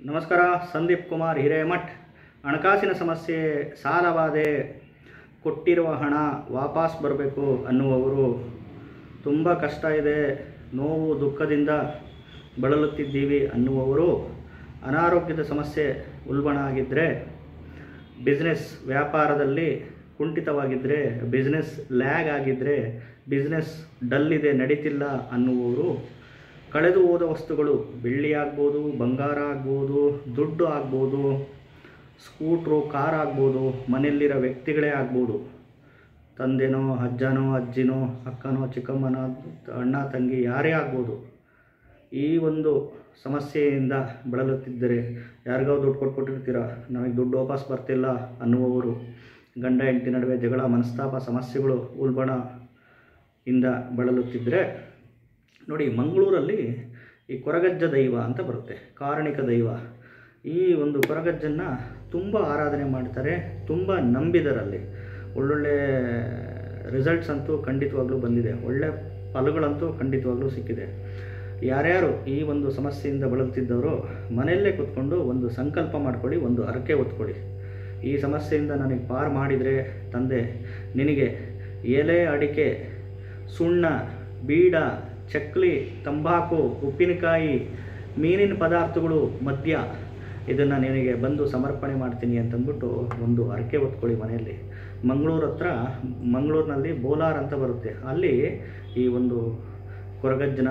ನಮಸ್ಕಾರ ಸಂದೀಪ್ ಕುಮಾರ್ ಹಿರೇಮಠ್ ಹಣಕಾಸಿನ ಸಮಸ್ಯೆ ಸಾಲಬಾಧೆ ಕೊಟ್ಟಿರುವ ಹಣ ವಾಪಸ್ ಬರಬೇಕು ಅನ್ನುವವರು ತುಂಬ ಕಷ್ಟ ಇದೆ ನೋವು ದುಃಖದಿಂದ ಬಳಲುತ್ತಿದ್ದೀವಿ ಅನ್ನುವವರು ಅನಾರೋಗ್ಯದ ಸಮಸ್ಯೆ ಉಲ್ಬಣ ಆಗಿದ್ದರೆ ಬಿಸ್ನೆಸ್ ವ್ಯಾಪಾರದಲ್ಲಿ ಕುಂಠಿತವಾಗಿದ್ದರೆ ಬಿಸ್ನೆಸ್ ಲ್ಯಾಗ್ ಆಗಿದ್ದರೆ ಬಿಸ್ನೆಸ್ ಡಲ್ ಇದೆ ನಡೀತಿಲ್ಲ ಅನ್ನುವವರು ಕಳೆದು ಹೋದ ವಸ್ತುಗಳು ಬೆಳ್ಳಿ ಆಗ್ಬೋದು ಬಂಗಾರ ಆಗ್ಬೋದು ದುಡ್ಡು ಆಗ್ಬೋದು ಸ್ಕೂಟ್ರು ಕಾರ್ ಆಗ್ಬೋದು ಮನೆಯಲ್ಲಿರೋ ವ್ಯಕ್ತಿಗಳೇ ಆಗ್ಬೋದು ತಂದೆನೋ ಅಜ್ಜನೋ ಅಜ್ಜಿನೋ ಅಕ್ಕನೋ ಚಿಕ್ಕಮ್ಮನೋ ಅಣ್ಣ ತಂಗಿ ಯಾರೇ ಆಗ್ಬೋದು ಈ ಒಂದು ಸಮಸ್ಯೆಯಿಂದ ಬಳಲುತ್ತಿದ್ದರೆ ಯಾರಿಗೋ ದುಡ್ಡು ಕೊಟ್ಬಿಟ್ಟಿರ್ತೀರ ನಮಗೆ ದುಡ್ಡು ವಾಪಸ್ ಬರ್ತಿಲ್ಲ ಅನ್ನುವವರು ಗಂಡ ಹೆಂಡತಿ ನಡುವೆ ಜಗಳ ಮನಸ್ತಾಪ ಸಮಸ್ಯೆಗಳು ಉಲ್ಬಣ ಇಂದ ಬಳಲುತ್ತಿದ್ದರೆ ನೋಡಿ ಮಂಗಳೂರಲ್ಲಿ ಈ ಕೊರಗಜ್ಜ ದೈವ ಅಂತ ಬರುತ್ತೆ ಕಾರಣಿಕ ದೈವ ಈ ಒಂದು ಕೊರಗಜ್ಜನ್ನು ತುಂಬ ಆರಾಧನೆ ಮಾಡ್ತಾರೆ ತುಂಬ ನಂಬಿದರಲ್ಲಿ ಒಳ್ಳೊಳ್ಳೆ ರಿಸಲ್ಟ್ಸ್ ಅಂತೂ ಖಂಡಿತವಾಗ್ಲೂ ಬಂದಿದೆ ಒಳ್ಳೆ ಫಲಗಳಂತೂ ಖಂಡಿತವಾಗ್ಲೂ ಸಿಕ್ಕಿದೆ ಯಾರ್ಯಾರು ಈ ಒಂದು ಸಮಸ್ಯೆಯಿಂದ ಬಳಲ್ತಿದ್ದವರು ಮನೆಯಲ್ಲೇ ಕೂತ್ಕೊಂಡು ಒಂದು ಸಂಕಲ್ಪ ಮಾಡ್ಕೊಳ್ಳಿ ಒಂದು ಹರಕೆ ಹೊತ್ಕೊಳ್ಳಿ ಈ ಸಮಸ್ಯೆಯಿಂದ ನನಗೆ ಪಾರು ಮಾಡಿದರೆ ತಂದೆ ನಿನಗೆ ಎಲೆ ಅಡಿಕೆ ಸುಣ್ಣ ಬೀಡ ಚಕ್ಲಿ ತಂಬಾಕು ಉಪ್ಪಿನಕಾಯಿ ಮೀನಿನ ಪದಾರ್ಥಗಳು ಮದ್ಯ ಇದನ್ನು ನಿನಗೆ ಬಂದು ಸಮರ್ಪಣೆ ಮಾಡ್ತೀನಿ ಅಂತಂದ್ಬಿಟ್ಟು ಒಂದು ಹರಕೆ ಹೊತ್ಕೊಳ್ಳಿ ಮನೆಯಲ್ಲಿ ಮಂಗಳೂರು ಹತ್ರ ಮಂಗಳೂರಿನಲ್ಲಿ ಬೋಲಾರ್ ಅಂತ ಬರುತ್ತೆ ಅಲ್ಲಿ ಈ ಒಂದು ಕೊರಗಜ್ಜನ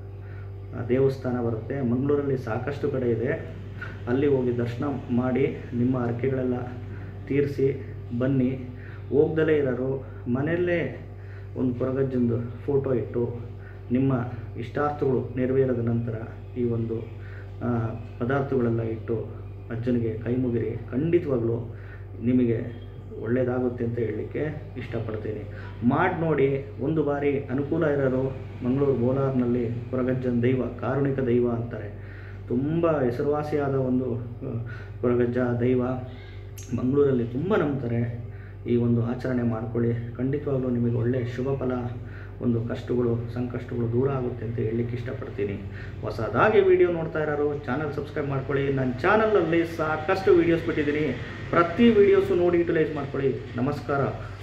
ದೇವಸ್ಥಾನ ಬರುತ್ತೆ ಮಂಗಳೂರಲ್ಲಿ ಸಾಕಷ್ಟು ಕಡೆ ಇದೆ ಅಲ್ಲಿ ಹೋಗಿ ದರ್ಶನ ಮಾಡಿ ನಿಮ್ಮ ಹರಕೆಗಳೆಲ್ಲ ತೀರಿಸಿ ಬನ್ನಿ ಹೋಗ್ದಲೇ ಇರೋರು ಮನೆಯಲ್ಲೇ ಒಂದು ಕೊರಗಜ್ಜಂದು ಫೋಟೋ ಇಟ್ಟು ನಿಮ್ಮ ಇಷ್ಟಾರ್ಥಗಳು ನೆರವೇರಿದ ನಂತರ ಈ ಒಂದು ಆ, ಪದಾರ್ಥಗಳೆಲ್ಲ ಇಟ್ಟು ಅಜ್ಜನಿಗೆ ಕೈ ಮುಗಿರಿ ಖಂಡಿತವಾಗ್ಲೂ ನಿಮಗೆ ಒಳ್ಳೆಯದಾಗುತ್ತೆ ಅಂತ ಹೇಳಲಿಕ್ಕೆ ಇಷ್ಟಪಡ್ತೀನಿ ಮಾಡಿ ನೋಡಿ ಒಂದು ಬಾರಿ ಅನುಕೂಲ ಇರೋರು ಮಂಗಳೂರು ಬೋಲಾರ್ನಲ್ಲಿ ಕೊರಗಜ್ಜನ ದೈವ ಕಾರುಣಿಕ ದೈವ ಅಂತಾರೆ ತುಂಬ ಹೆಸರುವಾಸಿಯಾದ ಒಂದು ಆ, ಕೊರಗಜ್ಜ ದೈವ ಮಂಗಳೂರಲ್ಲಿ ತುಂಬ ನಂಬ್ತಾರೆ ಈ ಒಂದು ಆಚರಣೆ ಮಾಡ್ಕೊಳ್ಳಿ ಖಂಡಿತವಾಗ್ಲೂ ನಿಮಗೆ ಒಳ್ಳೆಯ ಶುಭ ಫಲ ಒಂದು ಕಷ್ಟಗಳು ಸಂಕಷ್ಟಗಳು ದೂರ ಆಗುತ್ತೆ ಅಂತ ಹೇಳಲಿಕ್ಕೆ ಇಷ್ಟಪಡ್ತೀನಿ ಹೊಸದಾಗಿ ವಿಡಿಯೋ ನೋಡ್ತಾ ಇರೋರು ಚಾನಲ್ ಸಬ್ಸ್ಕ್ರೈಬ್ ಮಾಡ್ಕೊಳ್ಳಿ ನನ್ನ ಚಾನಲಲ್ಲಿ ಸಾಕಷ್ಟು ವೀಡಿಯೋಸ್ ಬಿಟ್ಟಿದ್ದೀನಿ ಪ್ರತಿ ವೀಡಿಯೋಸು ನೋಡಿ ಯುಟಿಲೈಸ್ ಮಾಡ್ಕೊಳ್ಳಿ ನಮಸ್ಕಾರ